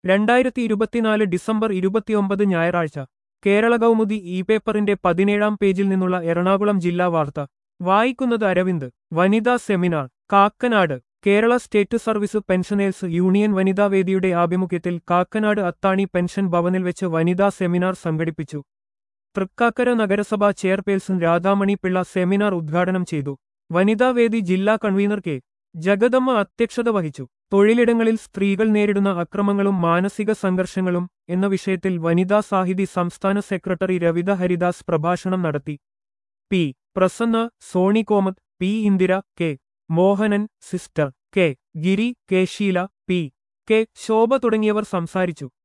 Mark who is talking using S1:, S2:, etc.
S1: രണ്ടായിരത്തി ഇരുപത്തിനാല് ഡിസംബർ ഇരുപത്തിയൊമ്പത് ഞായറാഴ്ച കേരള കൗമുദി ഇ പേപ്പറിന്റെ പതിനേഴാം പേജിൽ നിന്നുള്ള എറണാകുളം ജില്ലാ വാർത്ത വായിക്കുന്നത് അരവിന്ദ് വനിതാ seminar Kakkanad Kerala state service pensioners union വനിതാവേദിയുടെ ആഭിമുഖ്യത്തിൽ കാക്കനാട് അത്താണി പെൻഷൻ ഭവനിൽ വെച്ച് വനിതാ സെമിനാർ സംഘടിപ്പിച്ചു തൃക്കാക്കര നഗരസഭാ ചെയർപേഴ്സൺ രാധാമണി പിള്ള സെമിനാർ ഉദ്ഘാടനം ചെയ്തു വനിതാവേദി ജില്ലാ കൺവീനർ കെ ജഗദമ്മ അധ്യക്ഷത വഹിച്ചു തൊഴിലിടങ്ങളിൽ സ്ത്രീകൾ നേരിടുന്ന അക്രമങ്ങളും മാനസിക സംഘർഷങ്ങളും എന്ന വിഷയത്തിൽ വനിതാ സാഹിതി സംസ്ഥാന സെക്രട്ടറി രവിത ഹരിദാസ് പ്രഭാഷണം നടത്തി P Prasanna Soni Komath P Indira K Mohanan sister K Giri K Sheela P K Shobha തുടങ്ങിയവർ സംസാരിച്ചു